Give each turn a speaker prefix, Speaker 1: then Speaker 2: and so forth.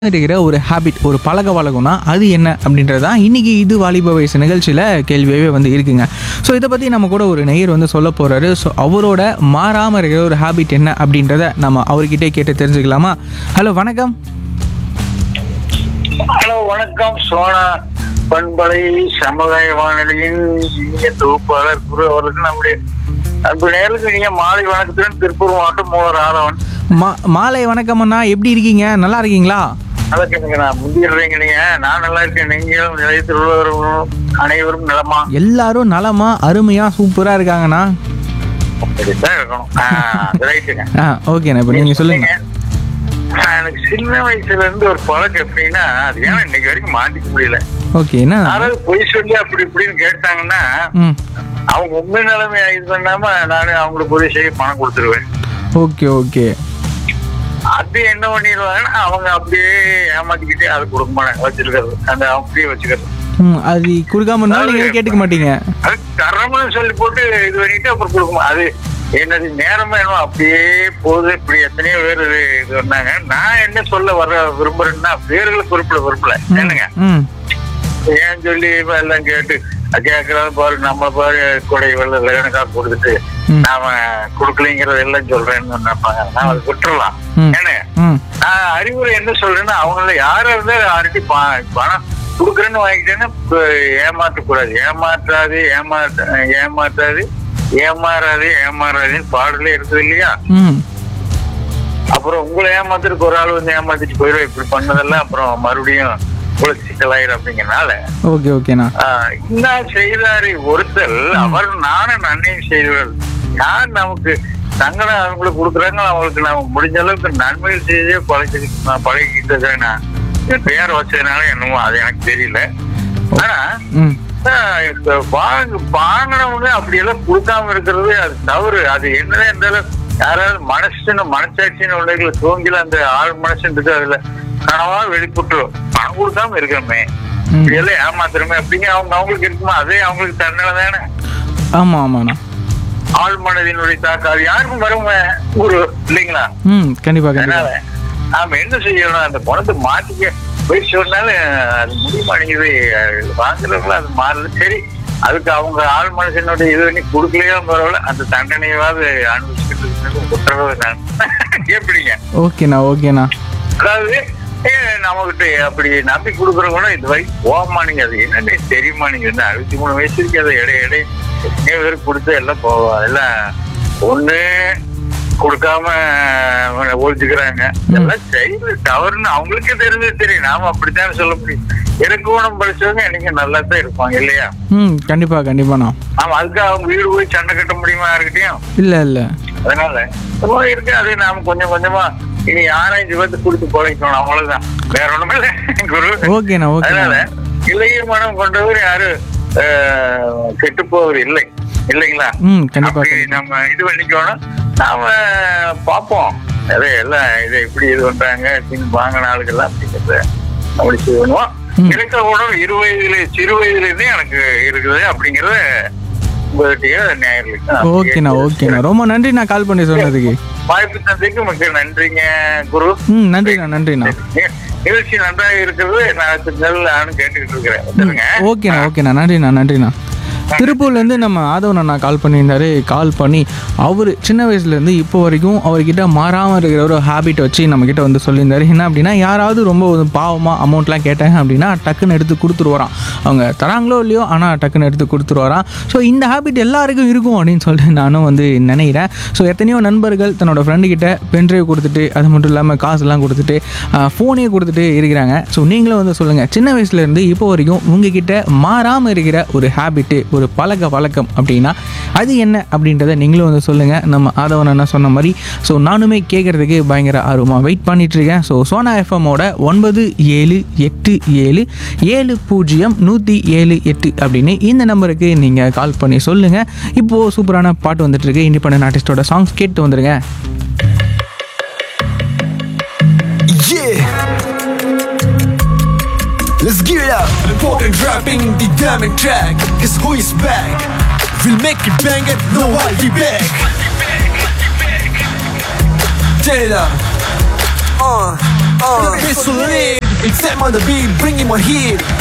Speaker 1: இருக்கிற ஒரு ஹாபிட் ஒரு பழக்க வழக்கம்னா அது என்ன அப்படின்றது தான் இன்றைக்கி இது வாலிப வயசு நிகழ்ச்சியில் கேள்வியாகவே வந்து இருக்குங்க ஸோ இதை பற்றி நம்ம கூட ஒரு நேயர் வந்து சொல்ல போகிறாரு ஸோ அவரோட மாறாமல் இருக்கிற ஒரு ஹாபிட் என்ன அப்படின்றத நம்ம அவர்கிட்டே கேட்டு தெரிஞ்சுக்கலாமா ஹலோ வணக்கம்
Speaker 2: ஹலோ வணக்கம் சோனா பண்பலை சமுதாய வானொலியின் இனிய தொகுப்பாளர் குரு அவர்களுக்கு நம்முடைய அன்பு நேருக்கு நீங்க மாலை வணக்கத்துடன் திருப்பூர் மாவட்டம் மூவர் ஆதவன்
Speaker 1: மா மாலை வணக்கம் அண்ணா எப்படி இருக்கீங்க நல்லா இருக்கீங்களா
Speaker 2: அதற்கு நான் முந்திடுறீங்க நீங்க நான் நல்லா இருக்கேன் நீங்களும் நிலையத்தில் உள்ளவர்களும் அனைவரும் நலமா
Speaker 1: எல்லாரும் நலமா அருமையாக சூப்பராக இருக்காங்கண்ணா
Speaker 2: அப்படித்தான் இருக்கணும் ஆஹ், ரைட்டுங்க
Speaker 1: ஆ ஓகேண்ணா இப்போ நீங்கள் சொல்லுங்கள்
Speaker 2: ஆஹ், எனக்கு சின்ன வயசுல இருந்து ஒரு பழக்கம் எப்படின்னா அது ஏன்னா இன்னைக்கு வரைக்கும் மாட்டிக்க முடியல
Speaker 1: ஓகே என்ன
Speaker 2: யாராவது பொய் சொல்லி அப்படி இப்படின்னு கேட்டாங்கன்னா
Speaker 1: ம்
Speaker 2: அவங்க உண்மை நிலைமையை இது பண்ணாம நானு அவங்களுக்கு உதவி செய்ய பணம் கொடுத்துருவேன்
Speaker 1: ஓகே ஓகே
Speaker 2: அது என்ன பண்ணிடுவாங்கன்னா அவங்க அப்படியே ஏமாத்திக்கிட்டே அது கொடுக்க மாட்டாங்க வச்சிருக்கிறது அந்த அப்படியே வச்சுக்கிறது
Speaker 1: ம் அது கொடுக்காம இருந்தாலும் நீங்கள் கேட்டுக்க மாட்டீங்க
Speaker 2: அது தரம்னு சொல்லி போட்டு இது பண்ணிட்டு அப்புறம் கொடுக்க மா- அது என்னது நேரம் வேணும் அப்படியே போகுது இப்படி எத்தனையோ பேர் இது இது பண்ணாங்க நான் என்ன சொல்ல வர விரும்புறேன்னா பேர்களை குறிப்பிட விரும்பல என்னங்க
Speaker 1: ம்
Speaker 2: ஏன் சொல்லி இப்ப எல்லாம் கேட்டு கேட்கறது பாரு நம்ம பாரு கொடை வெள்ள லகனக்கா கொடுத்துட்டு
Speaker 1: ம்.
Speaker 2: நாம கொடுக்கலைங்கிறது எல்லாம் சொல்றேன்னு நினைப்பாங்க நான் அதை விட்டுறலாம்
Speaker 1: ம்.
Speaker 2: ஏன்னு
Speaker 1: ம்
Speaker 2: நான் அறிவுரை என்ன சொல்றேன்னா அவங்கள யாரா இருந்தா யார்கிட்ட பணம் கொடுக்குறேன்னு வாங்கிட்டேன்னா இப்ப ஏமாற்றக்கூடாது ஏமாற்றாது ஏமாற்ற ஏமாற்றாது ஏமாறாது ஏமாறாதுன்னு பாடலே இருக்குது இல்லையா
Speaker 1: ம்
Speaker 2: அப்புறம் உங்களை ஏமாத்துறதுக்கு ஒரு ஆள் வந்து ஏமாத்திட்டு போயிடும் இப்படி பண்ணதெல்லாம் அப்புறம் மறுபடியும் உங்களுக்கு சிக்கலாயிரும் அப்படிங்கறனால
Speaker 1: ஓகே ஓகேண்ணா
Speaker 2: ஆஹ், என்ன செய்தாரை ஒருத்தல் அவர் நானும் நன்மையும் செய்வார் யார் நமக்கு சங்கடம் அவங்களுக்கு கொடுக்குறாங்க அவங்களுக்கு நம்ம முடிஞ்ச அளவுக்கு நன்மைகள் செய்தே பழகி பழகிக்கிட்டதுன்னா பேர் வச்சதுனால என்னமோ அது எனக்கு தெரியல ஆனா
Speaker 1: ம்
Speaker 2: ஆஹ், இப்ப வாங்க வாங்கினவங்க அப்படியெல்லாம் கொடுக்காம இருக்கிறது அது தவறு அது என்னதான் இருந்தாலும் யாராவது மனசுன்னு மனசாட்சின்னு உள்ளவங்களை தூங்கில அந்த ஆள் மனசுன்னு இருக்கு அதுல கனவா வெளிப்பட்டுரும் பணம் கொடுக்காம இருக்கிறோமே
Speaker 1: ம்.
Speaker 2: இதெல்லாம் ஏமாத்துறமே அப்படிங்க அவங்க அவங்களுக்கு இருக்குமா அதே அவங்களுக்கு தண்டனை தானே
Speaker 1: ஆமாம் ஆமாண்ணா
Speaker 2: ஆள் மனதினுடைய தாக்கம் அது யாருக்கும் வருங்க ஒரு இல்லைங்களா
Speaker 1: ம் கண்டிப்பாக
Speaker 2: அதனால
Speaker 1: கண்டிப்பாக
Speaker 2: நாம என்ன செய்யணும் அந்த பணத்தை மாத்திக்க போய் சொன்னாலும் அது முடியுமாட்டேங்குது வாங்குறவங்களும் அது மாறுது சரி அதுக்கு அவங்க ஆள் மனுஷனுடைய இது பண்ணி கொடுக்கலையோ பரவாயில்ல அந்த தண்டனையாவது அனுபவிச்சுட்டு குற்றவை நான் எப்படிங்க
Speaker 1: ஓகேண்ணா ஓகேண்ணா
Speaker 2: அதாவது நம்ம கிட்ட அப்படி நம்பி கொடுக்குறவங்க இது வரைக்கும் போகமானுங்க அது என்னன்னு தெரியுமா நீங்க வந்து அறுபத்தி மூணு வயசு இருக்கு அதை இடை இடை எத்தனையோ பேருக்கு கொடுத்து எல்லாம் போ எல்லாம் ஒண்ணு கொடுக்காம ஒழிச்சுக்கிறாங்க எல்லாம் செய்யுது தவறுன்னு அவங்களுக்கே தெரிஞ்சது தெரியும் நாம அப்படித்தான் சொல்ல முடியும் இறக்குவனம் படிச்சவங்க என்னைக்கு நல்லா தான் இருப்பாங்க இல்லையா
Speaker 1: ம் கண்டிப்பாக கண்டிப்பாண்ணா
Speaker 2: ஆமா அதுக்கு அவங்க வீடு போய் சண்டை கட்ட முடியுமா யாருக்கிட்டையும்
Speaker 1: இல்லை இல்லை
Speaker 2: அதனால ரொம்ப இருக்கு அது நாம கொஞ்சம் கொஞ்சமா இனி ஆராய்ச்சி பார்த்து கொடுத்து பொழைக்கணும் அவ்வளவுதான் வேற ஒண்ணுமே இல்லை குரு
Speaker 1: ஓகேண்ணா ஓகேண்ணா
Speaker 2: அதனால இளைய மனம் கொண்டவர் யாரு கெட்டு போவர் இல்லை இல்லைங்களா
Speaker 1: ம் கண்டிப்பாக
Speaker 2: அப்படி நம்ம இது பண்ணிக்கணும் நாம பார்ப்போம் அதே எல்லாம் இதை இப்படி இது பண்றாங்க பின் வாங்கின ஆளுகள்லாம் அப்படிங்கிறத அப்படி செய்யணும்
Speaker 1: ம்.
Speaker 2: இலக்க உணவு இரு வயதுல சிறு வயதுல இருந்தே எனக்கு இருக்குது அப்படிங்கறத உங்ககிட்டயே நேயர்களுக்கு நான்
Speaker 1: ஓகேண்ணா ஓகேண்ணா ரொம்ப நன்றி நான் கால் பண்ணி சொன்னதுக்கு
Speaker 2: வாய்ப்பு தந்தைக்கு மிக்க நன்றிங்க குரு
Speaker 1: ம் நன்றிண்ணா நன்றிண்ணா
Speaker 2: நி- நிகழ்ச்சி நன்றாக இருக்கிறது நான் நல்ல நானும் கேட்டுக்கிட்டு இருக்கிறேன் வந்துருங்க
Speaker 1: ஓகேண்ணா ஓகேண்ணா நன்றிண்ணா நன்றிண்ணா திருப்பூர்லேருந்து நம்ம ஆதவன் அண்ணா கால் பண்ணியிருந்தாரு கால் பண்ணி அவர் சின்ன வயசுலேருந்து இப்போ வரைக்கும் அவர்கிட்ட மாறாமல் இருக்கிற ஒரு ஹேபிட் வச்சு நம்மக்கிட்ட வந்து சொல்லியிருந்தாரு என்ன அப்படின்னா யாராவது ரொம்ப ஒரு பாவமாக அமௌண்ட்லாம் கேட்டாங்க அப்படின்னா டக்குன்னு எடுத்து கொடுத்துருவாராம் அவங்க தராங்களோ இல்லையோ ஆனால் டக்குன்னு எடுத்து கொடுத்துருவாராம் ஸோ இந்த ஹேபிட் எல்லாருக்கும் இருக்கும் அப்படின்னு சொல்லிட்டு நானும் வந்து நினைக்கிறேன் ஸோ எத்தனையோ நண்பர்கள் தன்னோட ஃப்ரெண்டுக்கிட்ட பென்ட்ரைவ் கொடுத்துட்டு அது மட்டும் இல்லாமல் காசுலாம் கொடுத்துட்டு ஃபோனே கொடுத்துட்டு இருக்கிறாங்க ஸோ நீங்களும் வந்து சொல்லுங்கள் சின்ன வயசுலேருந்து இப்போ வரைக்கும் உங்ககிட்ட மாறாமல் இருக்கிற ஒரு ஹேபிட்டு ஒரு பழக்க வழக்கம் அப்படின்னா அது என்ன அப்படின்றத நீங்களும் வந்து சொல்லுங்கள் நம்ம ஆதவன் அண்ணா சொன்ன மாதிரி ஸோ நானுமே கேட்குறதுக்கு பயங்கர ஆர்வமாக வெயிட் பண்ணிட்டு இருக்கேன் ஸோ சோனா எஃப்எம்மோட ஒன்பது ஏழு எட்டு ஏழு ஏழு பூஜ்ஜியம் நூற்றி ஏழு எட்டு அப்படின்னு இந்த நம்பருக்கு நீங்கள் கால் பண்ணி சொல்லுங்கள் இப்போது சூப்பரான பாட்டு வந்துட்டுருக்கு இண்டிபெண்டன்ட் ஆர்டிஸ்டோட சாங்ஸ் கேட்டு வந்துடுங்க
Speaker 3: Yeah. Let's give it up. Important rapping the diamond track. Cause who is back? We'll make it bang it, no I'll be back. Turn it up. Uh. Uh, it's so lit. It's them on the beat, bringing my heat.